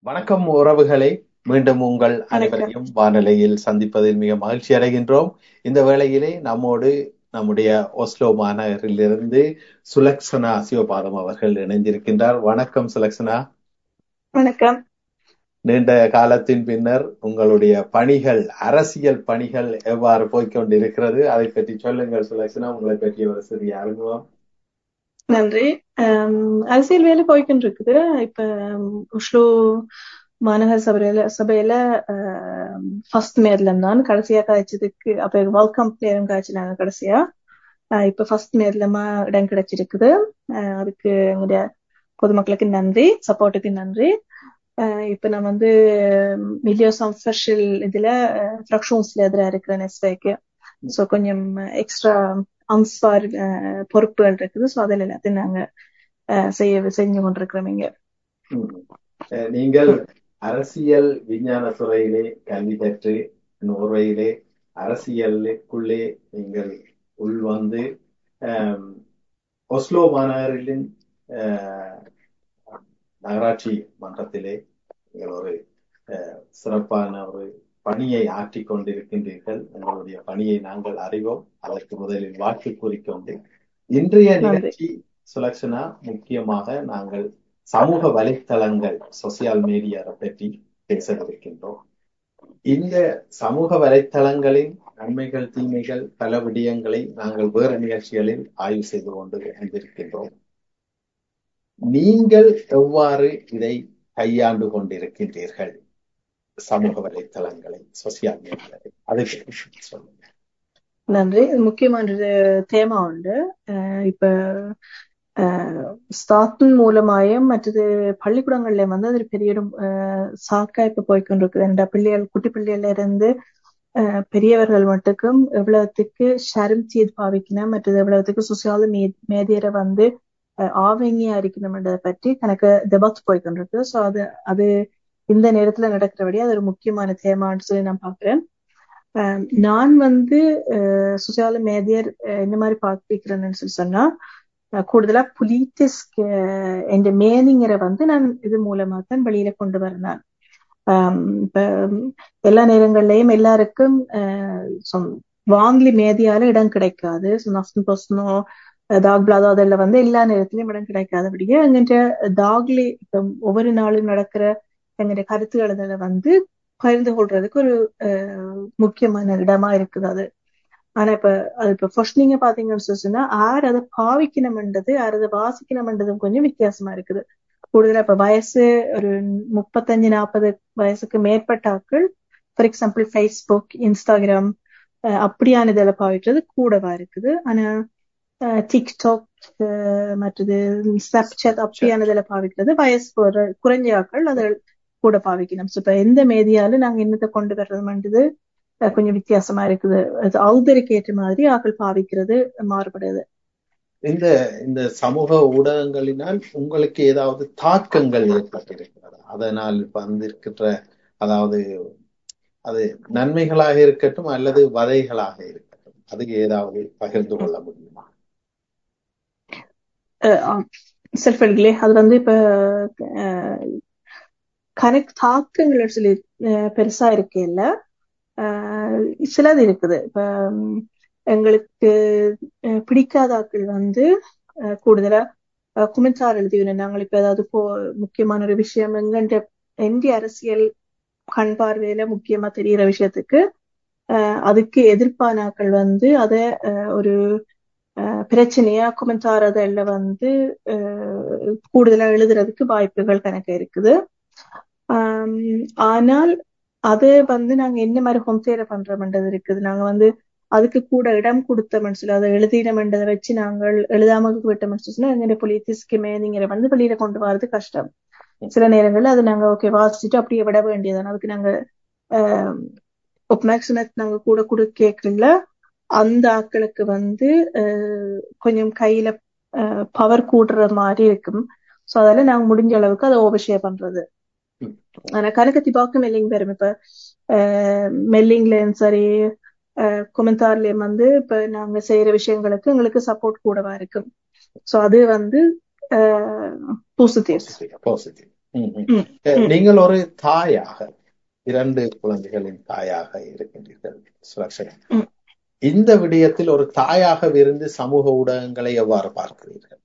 வணக்கம் உறவுகளே மீண்டும் உங்கள் அனைவரையும் வானொலியில் சந்திப்பதில் மிக மகிழ்ச்சி அடைகின்றோம் இந்த வேளையிலே நம்மோடு நம்முடைய ஒஸ்லோ மாநகரிலிருந்து சுலக்ஷனா சிவபாதம் அவர்கள் இணைந்திருக்கின்றார் வணக்கம் சுலக்ஷனா வணக்கம் நீண்ட காலத்தின் பின்னர் உங்களுடைய பணிகள் அரசியல் பணிகள் எவ்வாறு போய்கொண்டிருக்கிறது அதை பற்றி சொல்லுங்கள் சுலக்ஷனா உங்களை பற்றிய ஒரு சிறிய அனுபவம் நன்றி அரசியல் வேலை போய்கிட்டு இருக்குது இப்ப உஷ்லோ மாநகர சபையில சபையில ஃபர்ஸ்ட் மேர்ல தான் கடைசியா காய்ச்சதுக்கு அப்ப வெல்கம் பேரும் காய்ச்சினாங்க கடைசியா இப்ப ஃபர்ஸ்ட் மேர்லமா இடம் கிடைச்சிருக்குது அதுக்கு எங்களுடைய பொதுமக்களுக்கு நன்றி சப்போர்ட்டுக்கு நன்றி இப்ப நான் வந்து மில்லியோ சம்ஃபர்ஷில் இதுல ஃப்ரக்ஷன்ஸ்ல எதிரா இருக்கிறேன் எஸ்வேக்கு ஸோ கொஞ்சம் எக்ஸ்ட்ரா அன்ஸ்பார் பொறுப்புகள் இருக்குது ஸோ அதில் எல்லாத்தையும் நாங்க செய்ய செஞ்சு கொண்டிருக்கிறோம் இங்க நீங்கள் அரசியல் விஞ்ஞான துறையிலே கல்வி கற்று நோர்வையிலே அரசியலுக்குள்ளே நீங்கள் உள்வந்து ஒஸ்லோ மாநகரின் நகராட்சி மன்றத்திலே நீங்கள் ஒரு சிறப்பான ஒரு பணியை ஆற்றிக் கொண்டிருக்கின்றீர்கள் உங்களுடைய பணியை நாங்கள் அறிவோம் அதற்கு முதலில் வாழ்த்து கூறிக்கொண்டு இன்றைய நிகழ்ச்சி சுலக்ஷனா முக்கியமாக நாங்கள் சமூக வலைத்தளங்கள் சோசியல் மீடியா பற்றி பேசவிருக்கின்றோம் இந்த சமூக வலைத்தளங்களின் நன்மைகள் தீமைகள் பல விடயங்களை நாங்கள் வேறு நிகழ்ச்சிகளில் ஆய்வு செய்து கொண்டு வந்திருக்கின்றோம் நீங்கள் எவ்வாறு இதை கையாண்டு கொண்டிருக்கின்றீர்கள் சமூக வலைத்தளங்களை சோசியல் மீடியாவை அதை சொல்லுங்க நன்றி முக்கியமான தேமா உண்டு இப்ப ஸ்தாத்தின் மூலமாயும் மற்றது பள்ளிக்கூடங்கள்ல வந்து அது பெரிய சாக்கா இப்ப போய்கொண்டிருக்குது என்ற பிள்ளைகள் குட்டி பிள்ளைகள்ல இருந்து பெரியவர்கள் மட்டுக்கும் எவ்வளவுத்துக்கு ஷரம் செய்து பாவிக்கணும் மற்றது எவ்வளவுத்துக்கு சுசியால மே மேதியரை வந்து ஆவங்கியா இருக்கணும்ன்றதை பற்றி கணக்கு டெபாத் போய்கொண்டிருக்கு ஸோ அது அது இந்த நேரத்துல நடக்கிறபடி அது ஒரு முக்கியமான தேமான்னு சொல்லி நான் பாக்குறேன் நான் வந்து சுசியால மேதியர் என்ன மாதிரி பார்க்கிறேன்னு சொல்லி சொன்னா கூடுதலா புலிட்டிஸ்க் என்ற மேனிங்கரை வந்து நான் இது மூலமா தான் வெளியில கொண்டு வரேன் இப்ப எல்லா நேரங்கள்லயும் எல்லாருக்கும் வாங்கலி மேதியால இடம் கிடைக்காது நஃப்டன் பர்சனோ டாக் பிளாதோ அதில் வந்து எல்லா நேரத்திலயும் இடம் கிடைக்காதபடியே எங்கிட்ட டாக்லி இப்ப ஒவ்வொரு நாளும் நடக்கிற எங்களுடைய கருத்துக்கள் அதில் வந்து பகிர்ந்து கொள்றதுக்கு ஒரு முக்கியமான இடமா இருக்குது அது ஆனா இப்ப அது இப்ப ஃபர்ஸ்ட் நீங்க பாத்தீங்கன்னு சொன்னா யார் அதை பாவிக்கணும்ன்றது யார் அதை வாசிக்கணும்ன்றதும் கொஞ்சம் வித்தியாசமா இருக்குது கூடுதலா இப்ப வயசு ஒரு முப்பத்தஞ்சு நாற்பது வயசுக்கு மேற்பட்ட ஆட்கள் ஃபார் எக்ஸாம்பிள் ஃபேஸ்புக் இன்ஸ்டாகிராம் அப்படியான இதில் பாவிக்கிறது கூடவா இருக்குது ஆனா டிக்டாக் மற்றது ஸ்னாப்சாட் அப்படியான இதில் பாவிக்கிறது வயசு ஒரு குறைஞ்ச ஆட்கள் அதை கூட பாவிக்கணும் இப்ப எந்த மேதியாலும் நாங்க என்னத்தை கொண்டு வர்றதுன்றது கொஞ்சம் வித்தியாசமா இருக்குது அவுதருக்கு ஏற்ற மாதிரி ஆக்கள் பாவிக்கிறது மாறுபடுது இந்த இந்த சமூக ஊடகங்களினால் உங்களுக்கு ஏதாவது தாக்கங்கள் ஏற்பட்டிருக்கிறதா அதனால் வந்திருக்கின்ற அதாவது அது நன்மைகளாக இருக்கட்டும் அல்லது வதைகளாக இருக்கட்டும் அதுக்கு ஏதாவது பகிர்ந்து கொள்ள முடியுமா செல்ஃபெல்களே அது வந்து இப்ப கனெக்ட் தாக்கங்கள் சொல்லி பெருசா இருக்கே இல்ல சிலது இருக்குது இப்ப எங்களுக்கு பிடிக்காத ஆட்கள் வந்து கூடுதலா குமிச்சார் எழுதிவிடும் நாங்கள் இப்ப ஏதாவது போ முக்கியமான ஒரு விஷயம் எங்கன்ற இந்திய அரசியல் கண் பார்வையில முக்கியமா தெரிகிற விஷயத்துக்கு அதுக்கு எதிர்ப்பான ஆட்கள் வந்து அத ஒரு பிரச்சனையா குமிச்சார் அதில் வந்து கூடுதலா எழுதுறதுக்கு வாய்ப்புகள் கணக்கு இருக்குது ஆனால் அது வந்து நாங்க என்ன மாதிரி ஹோம் சேர பண்றோம்ன்றது இருக்குது நாங்க வந்து அதுக்கு கூட இடம் கொடுத்தோம்னு சொல்லி அதை எழுதினோம்ன்றதை வச்சு நாங்கள் எழுதாம விட்டோம்னு சொன்னா எங்களுடைய பொலிட்டிஸ்க்கு மேனிங்கிற வந்து வெளியில கொண்டு வரது கஷ்டம் சில நேரங்கள்ல அது நாங்க ஓகே வாசிச்சுட்டு அப்படியே விட வேண்டியதான அதுக்கு நாங்க மேக்சிமம் நாங்க கூட கூட கேட்கல அந்த ஆட்களுக்கு வந்து கொஞ்சம் கையில பவர் கூடுற மாதிரி இருக்கும் ஸோ அதால நாங்க முடிஞ்ச அளவுக்கு அதை ஓவர்ஷேர் பண்றது ஆனா கணக்கத்தி பார்க்க மெல்லிங் பெறும் இப்ப மெல்லிங்லயும் சரி கொமெண்டார்லயும் வந்து இப்ப நாங்க செய்யற விஷயங்களுக்கு எங்களுக்கு சப்போர்ட் கூடவா இருக்கும் ஸோ அது வந்து பாசிட்டிவ் பாசிட்டிவ் ம், ம். ம், அஹ், ம். நீங்கள் ஒரு தாயாக இரண்டு குழந்தைகளின் தாயாக இருக்கின்றீர்கள் சுலக்ஷனா ம். இந்த விடயத்தில் ஒரு தாயாக இருந்து சமூக ஊடகங்களை எவ்வாறு பார்க்கிறீர்கள்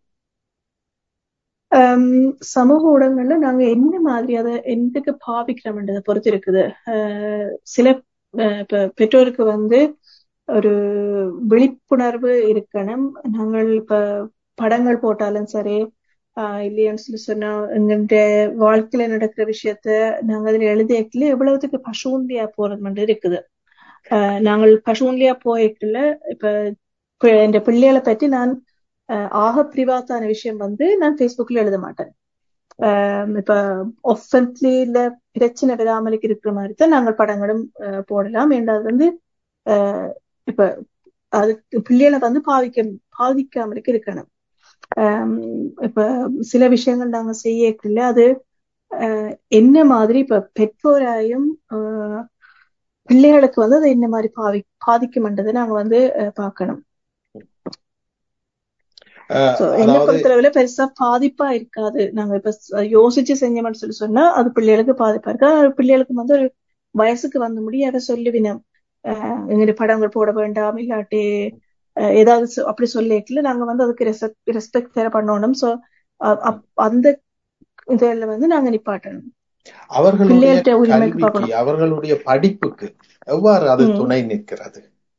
ஆம், சமூக ஊடகங்கள்ல நாங்க என்ன மாதிரி அதை எதுக்கு பாவிக்கிறோம்ன்றதை பொறுத்து இருக்குது அஹ், சில அஹ், இப்ப பெற்றோருக்கு வந்து ஒரு விழிப்புணர்வு இருக்கணும் நாங்கள் இப்ப படங்கள் போட்டாலும் சரி ஆஹ் இல்லையான்னு சொல்லி சொன்னா எங்களுடைய வாழ்க்கையில நடக்கிற விஷயத்த நாங்க அதுல எழுதியக்குள்ள எவ்வளவுத்துக்கு பசுந்தியா போறது மட்டும் இருக்குது ஆஹ் நாங்கள் பசுந்தியா போய்க்குள்ள இப்ப பி- என் பிள்ளைகளை பற்றி நான் ஆஹ் ஆக பிரிவாத்தான விஷயம் வந்து நான் Facebookல எழுத மாட்டேன் ஆஹ் இப்ப ஒஃபென்ட்லி இல்ல பிரச்சனை விடாமலுக்கு இருக்கிற மாதிரி தான் நாங்கள் படங்களும் ஆஹ் போடலாம் என்றால் வந்து ஆஹ் இப்ப அதுக்கு பிள்ளைகளை வந்து பாதிக்க பாதிக்காமலுக்கு இருக்கணும் ஆம், இப்ப சில விஷயங்கள் நாங்க செய்யக்குள்ள அது ஆஹ் என்ன மாதிரி இப்ப பெற்றோராயும் ஆஹ் பிள்ளைகளுக்கு வந்து அது என்ன மாதிரி பாவி பாதிக்கும்ன்றதை நாங்க வந்து ஆஹ் பார்க்கணும் அஹ், சோ என்ன அதாவது பொறுத்தளவுல பெருசா பாதிப்பா இருக்காது நாங்க இப்ப ஸ்- யோசிச்சு செஞ்சோம்னு சொல்லி சொன்னா அது பிள்ளைகளுக்கு பாதிப்பா இருக்கு ஆனா பிள்ளைகளுக்கு வந்து ஒரு வயசுக்கு வந்த முடிய அதை சொல்லுவினம் ஆஹ் எங்களுடைய படங்கள் போட வேண்டாம் இல்லாட்டி ஆஹ் ஏதாவது சொ- அப்படி சொல்லிக்கல நாங்க வந்து அதுக்கு ரெஸ்பெக்ட் தேவை பண்ணணும் சோ அந்த இதுல வந்து நாங்க நிப்பாட்டணும் அவர்களுடைய பிள்ளைகள்ட்ட உரிமைக்கு கல்விக்கு பார்க்கணும் அவர்களுடைய படிப்புக்கு எவ்வாறு அது ம். துணை நிற்கிறது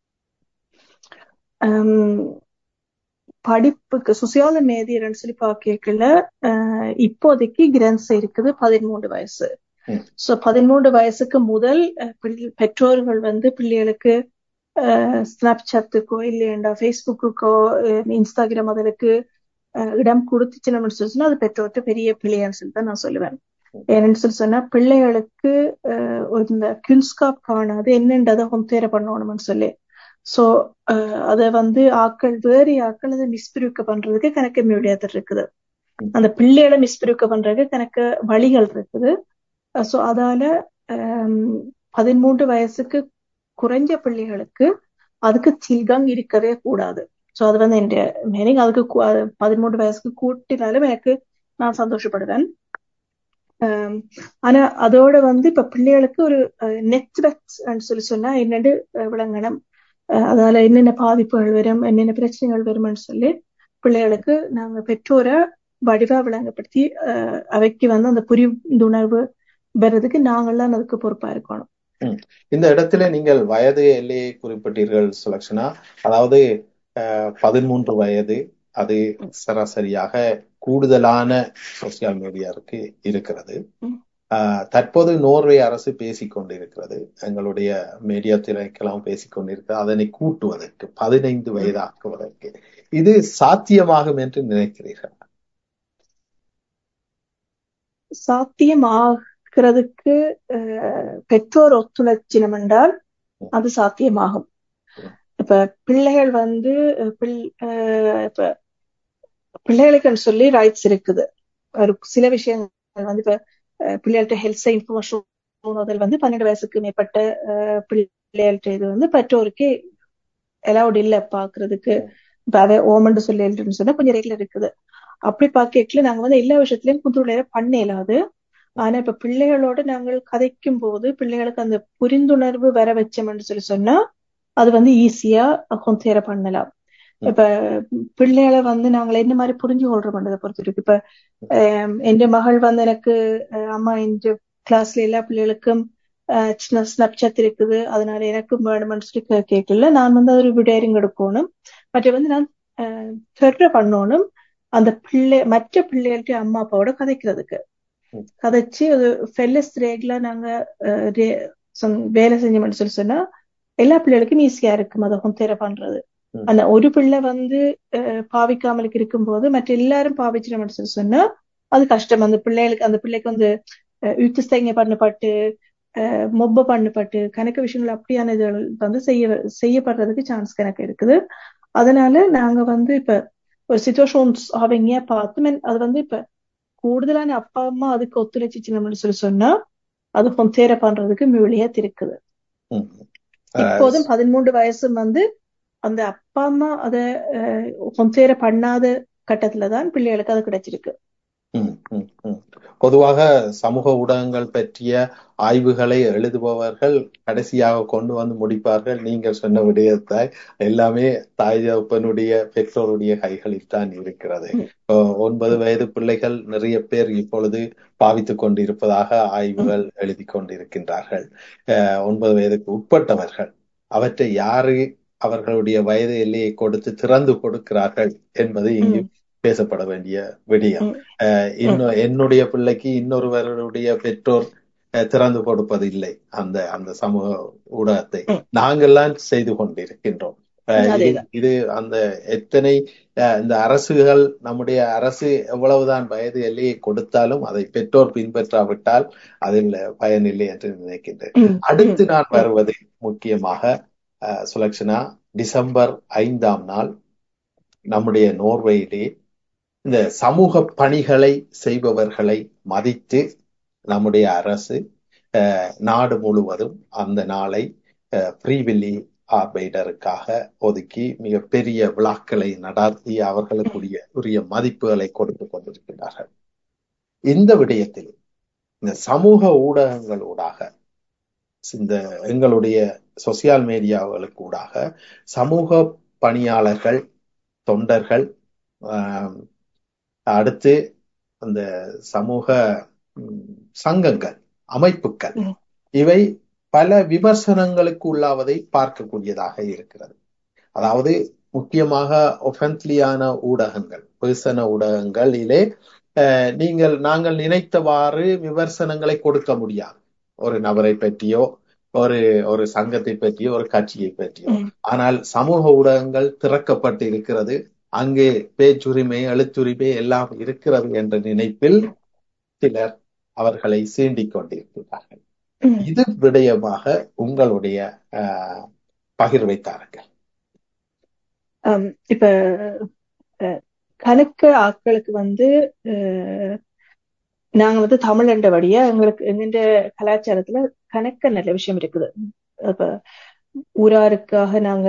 ஆம், படிப்புக்கு சுசியால மேதியர்னு சொல்லி பார்க்கல இப்போதைக்கு கிரன்ஸ் இருக்குது பதிமூன்று வயசு ம். சோ பதிமூன்று வயசுக்கு முதல் அஹ், பிள்ளை- பெற்றோர்கள் வந்து பிள்ளைகளுக்கு ஸ்னாப்சாட்டுக்கோ இல்லையண்டா ஃபேஸ்புக்குக்கோ இன்ஸ்டாகிராம் அதற்கு அஹ், இடம் கொடுத்துச்சுன்னு சொல்லி சொன்னா அது பெற்றோர்கிட்ட பெரிய பிள்ளையான்னு சொல்லி தான் நான் சொல்லுவேன் ஏன்னு சொல்லி சொன்னா பிள்ளைகளுக்கு அஹ், ஒரு இந்த கில்ஸ்காப் காணாது என்னன்றதை ஹோம் தேர பண்ணணும்னு சொல்லி சோ அத வந்து ஆக்கள் வேறு ஆக்கள் அதை மிஸ்பிரிக்க பண்றதுக்கு கணக்கு மீடியாத்தர் இருக்குது அந்த பிள்ளைகளை மிஸ்பிரிக்க பண்றதுக்கு கணக்கு வழிகள் இருக்குது சோ அதால ஆம், பதிமூன்று வயசுக்கு குறைஞ்ச பிள்ளைகளுக்கு அதுக்கு தில்காங் இருக்கவே கூடாது சோ அது வந்து என்னுடைய மீனிங் அதுக்கு கு- அது பதிமூன்று வயசுக்கு கூட்டினாலும் எனக்கு நான் சந்தோஷப்படுவேன் ஆம், ஆனா அதோட வந்து இப்ப பிள்ளைகளுக்கு ஒரு நெட்வொர்க்ஸ் சொல்லி சொன்னா என்னென்னு அஹ், விளங்கணும் அஹ், அதால என்னென்ன பாதிப்புகள் வரும் என்னென்ன பிரச்சனைகள் வரும்னு சொல்லி பிள்ளைகளுக்கு நாங்க பெற்றோரை வடிவா விளங்கப்படுத்தி அஹ், அவைக்கு வந்து அந்த புரிந்துணர்வு வர்றதுக்கு நாங்கள்லாம் அதுக்கு பொறுப்பா இருக்கணும் ம். இந்த இடத்துல நீங்கள் வயது எல்லையை குறிப்பிட்டீர்கள் சுலக்ஷனா அதாவது அஹ், பதிமூன்று வயது அது சராசரியாக கூடுதலான சோசியல் மீடியாவுக்கு இருக்கிறது ம். அஹ், தற்போது நோர்வே அரசு பேசிக் கொண்டிருக்கிறது எங்களுடைய மீடியா துறைக்கெல்லாம் பேசிக் கொண்டிருக்கிறது அதனை கூட்டுவதற்கு பதினைந்து வயதாக்குவதற்கு இது சாத்தியமாகும் என்று நினைக்கிறீர்கள் சாத்தியமாகிறதுக்கு அஹ், பெற்றோர் ஒத்துழைச்சினம் என்றால் அது சாத்தியமாகும் இப்ப பிள்ளைகள் வந்து அஹ், பிள்- அஹ், இப்ப பிள்ளைகளுக்குன்னு சொல்லி ரைட்ஸ் இருக்குது ஒரு சில விஷயங்கள் வந்து இப்ப அஹ், பிள்ளைகள்ட்ட ஹெல்த் இன்ஃபர்மேஷன் முதல் வந்து பன்னெண்டு வயசுக்கு மேற்பட்ட அஹ், பிள்ளைகள்ட்ட இது வந்து பெற்றோருக்கு அலௌட் இல்ல பாக்குறதுக்கு இப்ப அதை ஓமன்னு சொல்லி எழுதுன்னு சொன்னா கொஞ்சம் ரெகுலர் இருக்குது அப்படி பாக்கல நாங்க வந்து எல்லா விஷயத்திலயும் புதுளைய பண்ண இயலாது ஆனா இப்ப பிள்ளைகளோட நாங்கள் கதைக்கும் போது பிள்ளைகளுக்கு அந்த புரிந்துணர்வு வர வச்சோம்னு சொல்லி சொன்னா அது வந்து ஈஸியா கொந்தேர பண்ணலாம் இப்ப பிள்ளைகளை வந்து நாங்கள் என்ன மாதிரி புரிஞ்சு கொள்றோம்ன்றதை பொறுத்து இருக்கு இப்ப ஆஹ் என் மகள் வந்து எனக்கு ஆஹ் அம்மா இந்த கிளாஸ்ல எல்லா பிள்ளைகளுக்கும் ஆஹ் சின்ன ஸ்னாப்சாட் இருக்குது அதனால எனக்கும் வேணும்னு சொல்லி கே- கேட்கல நான் வந்து ஒரு விடேரிங் எடுக்கணும் மற்ற வந்து நான் ஃபெர்ர பண்ணணும் அந்த பிள்ளை மற்ற பிள்ளைகள்ட்ட அம்மா அப்பாவோட கதைக்கிறதுக்கு ம். கதைச்சு அது ஃபெல்லஸ் ரேக்ல நாங்க ஆஹ் ரே- சொன்- வேலை செஞ்சோம்னு சொல்லி சொன்னா எல்லா பிள்ளைகளுக்கும் ஈஸியா இருக்கும் அதை ஹோம் தேர பண்றது ம். அந்த ஒரு பிள்ளை வந்து அஹ், பாவிக்காமலுக்கு இருக்கும்போது மற்ற எல்லாரும் பாவிச்சிடோம்னு சொல்லி சொன்னா அது கஷ்டம் அந்த பிள்ளைகளுக்கு அந்த பிள்ளைக்கு வந்து யுத்தஸ்தைங்க பண்ணப்பட்டு அஹ், மொப்ப பண்ணப்பட்டு கணக்கு விஷயங்கள் அப்படியான இதுகள் வந்து செய்ய செய்யப்படுறதுக்கு சான்ஸ் கணக்கு இருக்குது அதனால நாங்க வந்து இப்ப ஒரு சுச்சுவேஷன்ஸ் அவங்க பார்த்து mean அது வந்து இப்ப கூடுதலான அப்பா அம்மா அதுக்கு ஒத்துழைச்சிச்சுன்னு சொல்லி சொன்னா அது பொந்தேர பண்றதுக்கு மியூலியா இருக்குது ம். அஹ், இப்போதும் பதிமூன்று வயசு வந்து அந்த அப்பா அம்மா அத பொந்தேர பண்ணாத கட்டத்துல தான் பிள்ளைகளுக்கு அது கிடைச்சிருக்கு ம், ம், ம். பொதுவாக சமூக ஊடகங்கள் பற்றிய ஆய்வுகளை எழுதுபவர்கள் கடைசியாக கொண்டு வந்து முடிப்பார்கள் நீங்கள் சொன்ன விடயத்தை எல்லாமே தாய் தகப்பனுடைய பெற்றோருடைய கைகளில் தான் இருக்கிறது இப்போ ஒன்பது வயது பிள்ளைகள் நிறைய பேர் இப்பொழுது பாவித்துக் கொண்டிருப்பதாக ஆய்வுகள் எழுதி கொண்டிருக்கின்றார்கள் அஹ், ஒன்பது வயதுக்கு உட்பட்டவர்கள் அவற்றை யாரு அவர்களுடைய வயது எல்லையை கொடுத்து திறந்து கொடுக்கிறார்கள் என்பது இங்கு ம், பேசப்பட வேண்டிய விடயம் ம், அஹ் ம், இன்னும் என்னுடைய பிள்ளைக்கு இன்னொருவருடைய பெற்றோர் அஹ், திறந்து கொடுப்பது இல்லை அந்த அந்த சமூக ஊடகத்தை ம். நாங்கள்லாம் செய்து கொண்டிருக்கின்றோம் அஹ் இது அதேதான் இது அந்த எத்தனை அஹ், இந்த அரசுகள் நம்முடைய அரசு எவ்வளவுதான் வயது எல்லையை கொடுத்தாலும் அதை பெற்றோர் பின்பற்றாவிட்டால் அதில் பயனில்லை என்று நினைக்கின்றேன் ம், ம், அடுத்து நான் ம், வருவது முக்கியமாக அஹ், சுலக்ஷனா டிசம்பர் ஐந்தாம் நாள் நம்முடைய நோர்வேயிலே இந்த சமூக பணிகளை செய்பவர்களை மதித்து நம்முடைய அரசு அஹ், நாடு முழுவதும் அந்த நாளை ஃப்ரீவில்லி ஆர்பைடருக்காக ஒதுக்கி மிகப்பெரிய விழாக்களை நடாத்தி அவர்களுக்குரிய உரிய மதிப்புகளை கொடுத்து கொண்டிருக்கிறார்கள் இந்த விடயத்தில் இந்த சமூக ஊடகங்களூடாக இந்த எங்களுடைய சோசியல் மீடியாக்களுக்கு ஊடாக சமூக பணியாளர்கள் தொண்டர்கள் ஆஹ், அடுத்து அந்த சமூக ம், சங்கங்கள் அமைப்புகள் ம், இவை பல விமர்சனங்களுக்கு உள்ளாவதை பார்க்கக்கூடியதாக இருக்கிறது அதாவது முக்கியமாக ஒஃபென்ட்லியான ஊடகங்கள் பெர்சன ஊடகங்களிலே அஹ், நீங்கள் நாங்கள் நினைத்தவாறு விமர்சனங்களை கொடுக்க முடியாது ஒரு நபரை பற்றியோ ஒரு ஒரு சங்கத்தை பற்றியோ ஒரு கட்சியை பற்றியோ ம், ஆனால் சமூக ஊடகங்கள் திறக்கப்பட்டு இருக்கிறது அங்கே பேச்சுரிமை எழுத்துரிமை எல்லாம் இருக்கிறது என்ற நினைப்பில் சிலர் அவர்களை சீண்டிக் கொண்டிருக்கிறார்கள் ம். இது விடயமாக உங்களுடைய அஹ், பகிர்வை தாருங்கள் ஆம், இப்ப அஹ், கணக்க ஆட்களுக்கு வந்து அஹ், நாங்க வந்து தமிழ் என்றபடியா எங்களுக்கு எங்க கலாச்சாரத்துல கணக்க நல்ல விஷயம் இருக்குது இப்ப ஊராருக்காக நாங்க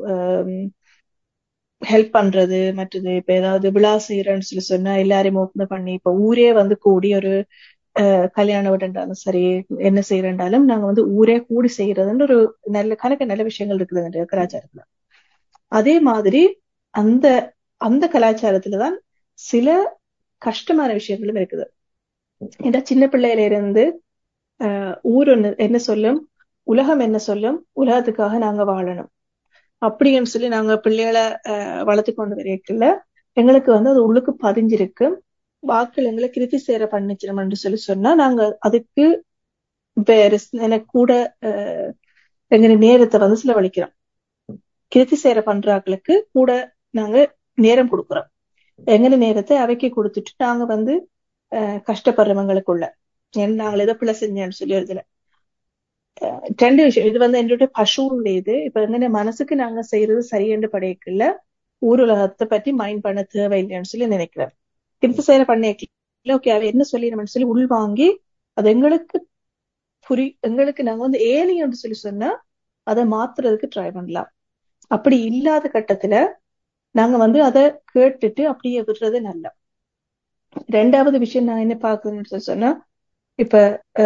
ஹெல்ப் பண்றது மற்றது இப்ப ஏதாவது விழா செய்யறேன்னு சொல்லி சொன்னா எல்லாரையும் ஓப்பன் பண்ணி இப்ப ஊரே வந்து கூடி ஒரு அஹ், கல்யாண வீடுன்றாலும் சரி என்ன செய்யறேன்றாலும் நாங்க வந்து ஊரே கூடி செய்யறதுன்னு ஒரு நல்ல கணக்க நல்ல விஷயங்கள் இருக்குது எங்க கலாச்சாரத்துல அதே மாதிரி அந்த அந்த கலாச்சாரத்துல தான் சில கஷ்டமான விஷயங்களும் இருக்குது ஏன்னா சின்ன பிள்ளையில இருந்து அஹ், ஊர் ஒண்ணு என்ன சொல்லும் உலகம் என்ன சொல்லும் உலகத்துக்காக நாங்க வாழணும் அப்படின்னு சொல்லி நாங்க பிள்ளைகளை அஹ், வளர்த்து கொண்டு வரைக்கல எங்களுக்கு வந்து அது உள்ளுக்கு பதிஞ்சிருக்கு வாக்கள் எங்களை கிருத்தி சேர பண்ணிச்சிடணும்னு சொல்லி சொன்னா நாங்க அதுக்கு வேற எனக்கு கூட அஹ், எங்க நேரத்தை வந்து செலவழிக்கிறோம் கிருத்தி சேர பண்றாங்களுக்கு கூட நாங்க நேரம் கொடுக்குறோம் எங்க நேரத்தை அவைக்கு கொடுத்துட்டு நாங்க வந்து அஹ், கஷ்டப்படுறவங்களுக்குள்ள ஏன்னா நாங்கள் ஏதோ பிள்ளை செஞ்சேன்னு சொல்லி எழுதல ரெண்டு விஷயம் இது வந்து என்னுடைய பசுவுடைய இது இப்ப எங்க மனசுக்கு நாங்க செய்யறது சரியென்று படையக்குள்ள ஊர் உலகத்தை பத்தி மைண்ட் பண்ண தேவையில்லைன்னு சொல்லி நினைக்கிறேன் கிருத்தி சேர பண்ண ஓகே அவ என்ன சொல்லிடணும்னு சொல்லி உள்வாங்கி அது எங்களுக்கு புரி எங்களுக்கு நாங்க வந்து ஏலியன்னு சொல்லி சொன்னா அதை மாத்துறதுக்கு ட்ரை பண்ணலாம் அப்படி இல்லாத கட்டத்துல நாங்க வந்து அதை கேட்டுட்டு அப்படியே விடுறது நல்லா ரெண்டாவது விஷயம் நான் என்ன பாக்குறேன்னு சொல்லி சொன்னா இப்ப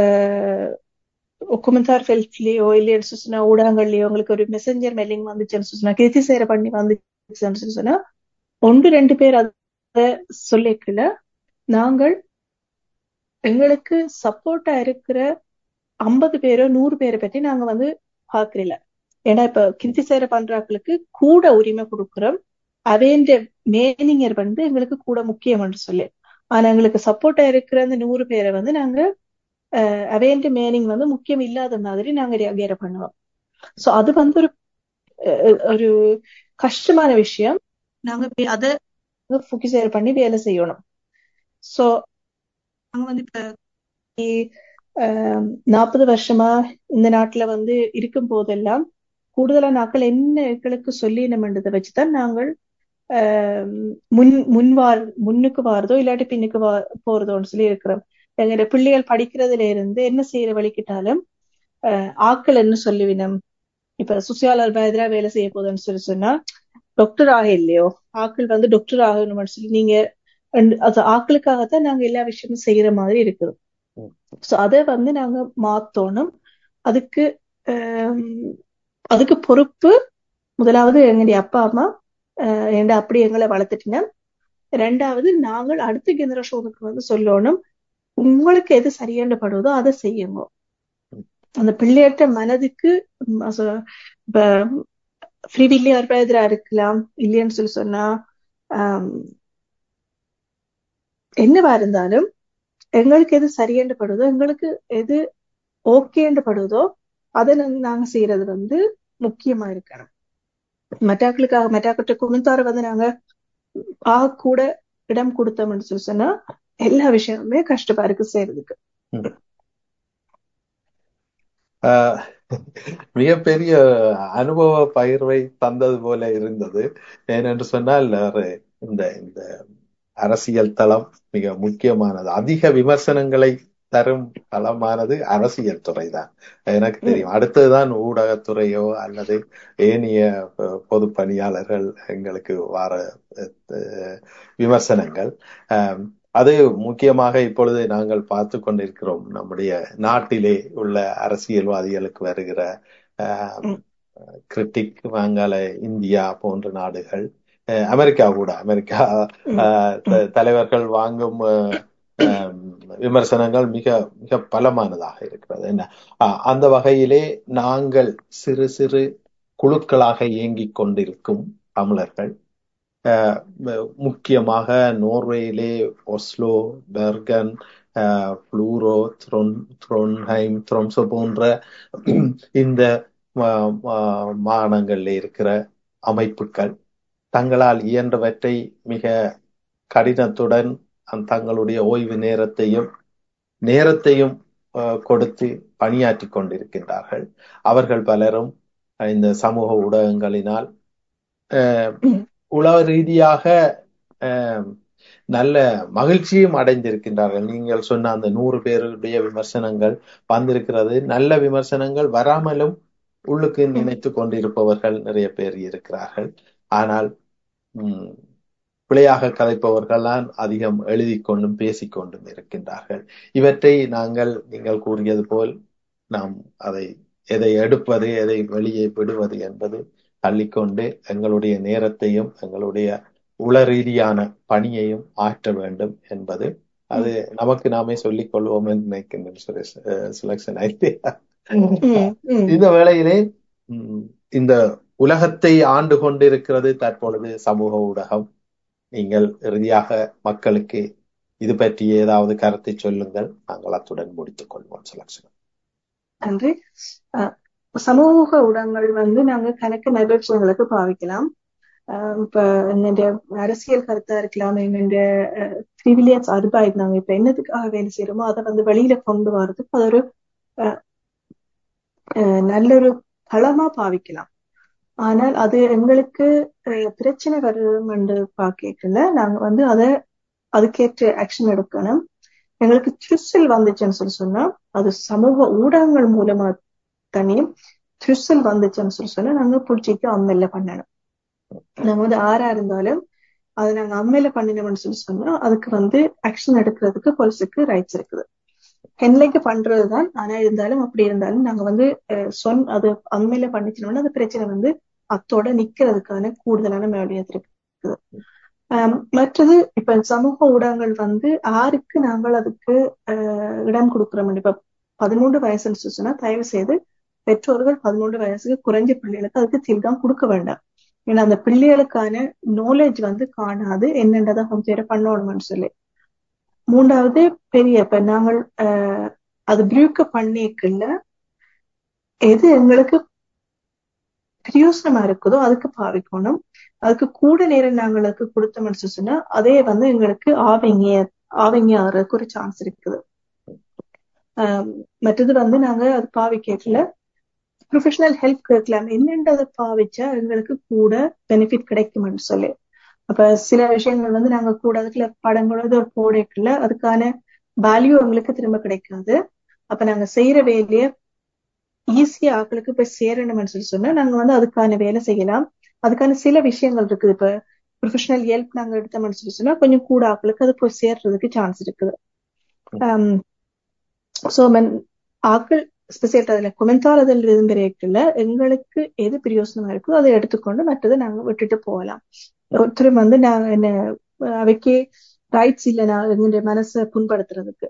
கொமெண்டார் ஃபெல்ட்லயோ இல்லைன்னு சொல்லி சொன்னா ஊடகங்கள்லயோ உங்களுக்கு ஒரு மெசஞ்சர் மெல்லிங் வந்துச்சுன்னு சொல்லி சொன்னா கிருத்தி சேர பண்ணி வந்துச்சுன்னு சொல்லி சொன்னா ஒன்று ரெண்டு பேர் அதை சொல்லிக்கல நாங்கள் எங்களுக்கு சப்போர்ட்டா இருக்கிற ஐம்பது பேரோ நூறு பேரை பத்தி நாங்க வந்து பாக்குறல ஏன்னா இப்ப கிருத்தி சேர பண்றாக்களுக்கு கூட உரிமை கொடுக்குறோம் அவேண்ட மேனிங்கர் வந்து எங்களுக்கு கூட முக்கியம்னு சொல்லி ஆனா எங்களுக்கு சப்போர்ட்டா இருக்கிற அந்த நூறு பேரை வந்து நாங்க அவேண்ட மேனிங் வந்து முக்கியம் இல்லாத மாதிரி நாங்க ரியாகேர பண்ணுவோம் சோ அது வந்து ஒரு ஒரு கஷ்டமான விஷயம் நாங்க அதை ஃபோக்கஸ் பண்ணி வேலை செய்யணும் சோ நாங்க வந்து இப்ப நாற்பது வருஷமா இந்த நாட்டுல வந்து இருக்கும் போதெல்லாம் கூடுதலா நாட்கள் என்ன எங்களுக்கு சொல்லினமென்றதை வச்சுதான் நாங்கள் முன் முன்வார் முன்னுக்கு வாரதோ இல்லாட்டி பின்னுக்கு வா போறதோன்னு சொல்லி இருக்கிறோம் எங்களுடைய பிள்ளைகள் படிக்கிறதுல இருந்து என்ன செய்யற வழிக்கிட்டாலும் ஆக்கள் என்ன சொல்லுவினம் இப்ப சுசியாளர் பயதரா வேலை செய்ய போதுன்னு சொல்லி சொன்னா டாக்டர் ஆக இல்லையோ ஆக்கள் வந்து டாக்டர் ஆகணும்னு சொல்லி நீங்க அது ஆக்களுக்காகத்தான் நாங்க எல்லா விஷயமும் செய்யற மாதிரி இருக்குது சோ அதை வந்து நாங்க மாத்தோணும் அதுக்கு அதுக்கு பொறுப்பு முதலாவது எங்களுடைய அப்பா அம்மா எங்க அப்படி எங்களை வளர்த்துட்டினா ரெண்டாவது நாங்கள் அடுத்த ஜெனரேஷனுக்கு வந்து சொல்லணும் உங்களுக்கு எது சரியான படுவதோ அதை செய்யுங்க அந்த பிள்ளையற்ற மனதுக்கு இப்ப ஃப்ரீவில்லி அர்பதரா இருக்கலாம் இல்லைன்னு சொல்லி சொன்னா என்னவா இருந்தாலும் எங்களுக்கு எது சரியென்று படுவதோ எங்களுக்கு எது ஓகேன்னு படுவதோ அதை நாங்க செய்யறது வந்து முக்கியமா இருக்கணும் மெட்டாக்களுக்காக மெட்டாக்கிட்ட குணுத்தார வந்து நாங்க ஆக கூட இடம் கொடுத்தோம்னு சொல்லி சொன்னா எல்லா விஷயமுமே கஷ்டமா இருக்கு செய்யறதுக்கு மிகப்பெரிய அனுபவ பகிர்வை தந்தது போல இருந்தது ஏனென்று சொன்னால் இந்த இந்த அரசியல் தளம் மிக முக்கியமானது அதிக விமர்சனங்களை தரும் தளமானது அரசியல் துறை தான் எனக்கு தெரியும் அடுத்ததுதான் ஊடகத்துறையோ அல்லது ஏனைய பொது பணியாளர்கள் எங்களுக்கு வார விமர்சனங்கள் அது முக்கியமாக இப்பொழுது நாங்கள் பார்த்து கொண்டிருக்கிறோம் நம்முடைய நாட்டிலே உள்ள அரசியல்வாதிகளுக்கு வருகிற கிரிட்டிக் வாங்கால இந்தியா போன்ற நாடுகள் அமெரிக்கா கூட அமெரிக்கா தலைவர்கள் வாங்கும் விமர்சனங்கள் மிக மிக பலமானதாக இருக்கிறது என்ன அந்த வகையிலே நாங்கள் சிறு சிறு குழுக்களாக இயங்கிக் கொண்டிருக்கும் தமிழர்கள் முக்கியமாக நோர்வேயிலே ஒஸ்லோ பெர்கன் புளூரோ த்ரொன் த்ரொன்ஹைம் த்ரொம்சோ போன்ற இந்த மாகாணங்களில் இருக்கிற அமைப்புகள் தங்களால் இயன்றவற்றை மிக கடினத்துடன் தங்களுடைய ஓய்வு நேரத்தையும் நேரத்தையும் கொடுத்து பணியாற்றி கொண்டிருக்கின்றார்கள் அவர்கள் பலரும் இந்த சமூக ஊடகங்களினால் உளவு ரீதியாக நல்ல மகிழ்ச்சியும் அடைந்திருக்கின்றார்கள் நீங்கள் சொன்ன அந்த நூறு பேருடைய விமர்சனங்கள் வந்திருக்கிறது நல்ல விமர்சனங்கள் வராமலும் உள்ளுக்கு நினைத்து கொண்டிருப்பவர்கள் நிறைய பேர் இருக்கிறார்கள் ஆனால் உம் பிழையாக கதைப்பவர்கள் தான் அதிகம் எழுதி கொண்டும் பேசிக்கொண்டும் இருக்கின்றார்கள் இவற்றை நாங்கள் நீங்கள் கூறியது போல் நாம் அதை எதை எடுப்பது எதை வெளியே விடுவது என்பது தள்ளிக்கொண்டு எங்களுடைய நேரத்தையும் எங்களுடைய உள ரீதியான பணியையும் ஆற்ற வேண்டும் என்பது அது நமக்கு நாமே சொல்லிக் கொள்வோம் என்று நினைக்கின்றேன் சுரேஷ் சுலக்ஷன் ஐடியா இந்த வேளையிலே இந்த உலகத்தை ஆண்டு கொண்டிருக்கிறது தற்பொழுது சமூக ஊடகம் நீங்கள் இறுதியாக மக்களுக்கு இது பற்றி ஏதாவது கருத்தை சொல்லுங்கள் நாங்கள் அத்துடன் முடித்துக் கொள்வோம் சுலக்ஷன் நன்றி சமூக ஊடகங்கள் வந்து நாங்க கணக்கு நிகழ்ச்சிகளுக்கு பாவிக்கலாம் இப்ப என்னுடைய அரசியல் கருத்தா இருக்கலாம் என்னுடைய பிரிவிலியன்ஸ் அருபா இருந்தாங்க இப்ப என்னதுக்காக வேலை செய்யறோமோ அதை வந்து வெளியில கொண்டு வர்றதுக்கு அது ஒரு நல்ல ஒரு களமா பாவிக்கலாம் ஆனால் அது எங்களுக்கு பிரச்சனை வரும் என்று பார்க்கல நாங்க வந்து அதை அதுக்கேற்ற ஆக்ஷன் எடுக்கணும் எங்களுக்கு த்ரிசல் வந்துச்சுன்னு சொல்லி சொன்னா அது சமூக ஊடகங்கள் மூலமா தனியும் த்ரிசல் வந்துச்சுன்னு சொல்லி சொன்னா நாங்க பிடிச்சிட்டு அம்மையில பண்ணணும் நாங்க வந்து ஆறா இருந்தாலும் அதை நாங்க அம்மையில பண்ணினோம்னு சொல்லி சொன்னா அதுக்கு வந்து ஆக்ஷன் எடுக்கிறதுக்கு போலீஸுக்கு ரைட்ஸ் இருக்குது ஹென்லைக்கு பண்றதுதான் ஆனா இருந்தாலும் அப்படி இருந்தாலும் நாங்க வந்து சொன் அது அண்மையில பண்ணிச்சோம்னா அந்த பிரச்சனை வந்து அத்தோட நிக்கிறதுக்கான கூடுதலான மேலியது இருக்குது மற்றது இப்ப சமூக ஊடகங்கள் வந்து ஆருக்கு நாங்கள் அதுக்கு இடம் கொடுக்குறோம் இப்ப பதிமூன்று வயசுன்னு சொன்னா தயவு செய்து பெற்றோர்கள் பதிமூன்று வயசுக்கு குறைஞ்ச பிள்ளைகளுக்கு அதுக்கு தீர்க்கம் கொடுக்க வேண்டாம் ஏன்னா அந்த பிள்ளைகளுக்கான நாலேஜ் வந்து காணாது என்னன்றதை கொஞ்சம் பண்ணணும்னு சொல்லி மூன்றாவது பெரிய இப்ப நாங்கள் அது பிரியூக்க பண்ணிக்கல எது எங்களுக்கு பிரயோசனமா இருக்குதோ அதுக்கு பாவிக்கணும் அதுக்கு கூட நேரம் நாங்களுக்கு கொடுத்தோம்னு சொன்னா அதே வந்து எங்களுக்கு ஆவங்கிய ஆவங்கிய ஆறதுக்கு ஒரு சான்ஸ் இருக்குது மற்றது வந்து நாங்க அது பாவிக்கல ப்ரொஃபஷனல் ஹெல்ப் கேட்கலாம் என்னன்றதை பாவிச்சா எங்களுக்கு கூட பெனிஃபிட் கிடைக்கும்னு சொல்லி அப்ப சில விஷயங்கள் வந்து நாங்க கூட அதுக்குள்ள படங்களோ போடக்கல அதுக்கான வேல்யூ எங்களுக்கு திரும்ப கிடைக்காது அப்ப நாங்க செய்யற வேலைய ஈஸியா ஆக்களுக்கு போய் சேரணும்னு சொல்லி சொன்னா நாங்க வந்து அதுக்கான வேலை செய்யலாம் அதுக்கான சில விஷயங்கள் இருக்குது இப்ப ப்ரொஃபஷனல் ஹெல்ப் நாங்க எடுத்தோம்னு சொல்லி சொன்னா கொஞ்சம் கூட ஆட்களுக்கு அது போய் சேர்றதுக்கு சான்ஸ் இருக்குது ஸோ ஆக்கள் ஸ்பெசியல் அதில் கொமெண்டார் அதில் விரும்புகிறீர்கள எங்களுக்கு எது பிரயோசனமா இருக்கோ அதை எடுத்துக்கொண்டு மற்றதை நாங்க விட்டுட்டு போகலாம் ஒருத்தர் வந்து நாங்க என்ன அவைக்கே ரைட்ஸ் இல்லை நான் எங்களுடைய மனசை புண்படுத்துறதுக்கு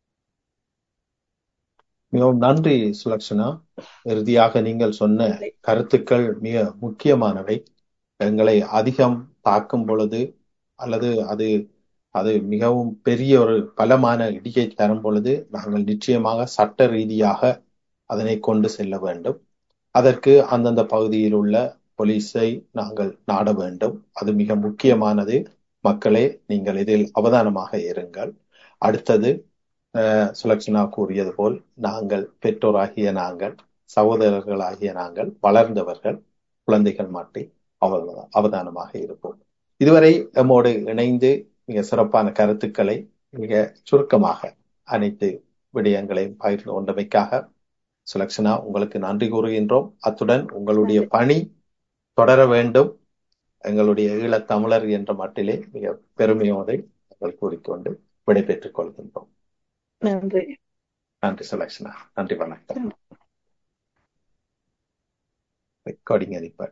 மிகவும் நன்றி சுலக்ஷனா இறுதியாக நீங்கள் சொன்ன கருத்துக்கள் மிக முக்கியமானவை எங்களை அதிகம் தாக்கும் பொழுது அல்லது அது அது மிகவும் பெரிய ஒரு பலமான இடியை தரும் பொழுது நாங்கள் நிச்சயமாக சட்ட ரீதியாக அதனை கொண்டு செல்ல வேண்டும் அதற்கு அந்தந்த பகுதியில் உள்ள போலீஸை நாங்கள் நாட வேண்டும் அது மிக முக்கியமானது மக்களே நீங்கள் இதில் அவதானமாக இருங்கள் அடுத்தது சுலக்ஷனா கூறியது போல் நாங்கள் பெற்றோராகிய நாங்கள் சகோதரர்களாகிய நாங்கள் வளர்ந்தவர்கள் குழந்தைகள் மாட்டி அவதானமாக இருப்போம் இதுவரை நம்மோடு இணைந்து மிக சிறப்பான கருத்துக்களை மிக சுருக்கமாக அனைத்து விடயங்களையும் பகிர்ந்து கொண்டமைக்காக சுலக்ஷனா உங்களுக்கு நன்றி கூறுகின்றோம் அத்துடன் உங்களுடைய பணி தொடர வேண்டும் எங்களுடைய ஈழத்தமிழர் என்ற மட்டிலே மிக பெருமையோடு நாங்கள் கூறிக்கொண்டு விடைபெற்றுக் கொள்கின்றோம் நன்றி நன்றி சுலக்ஷனா நன்றி வணக்கம் ரெக்கார்டிங் அனுப்ப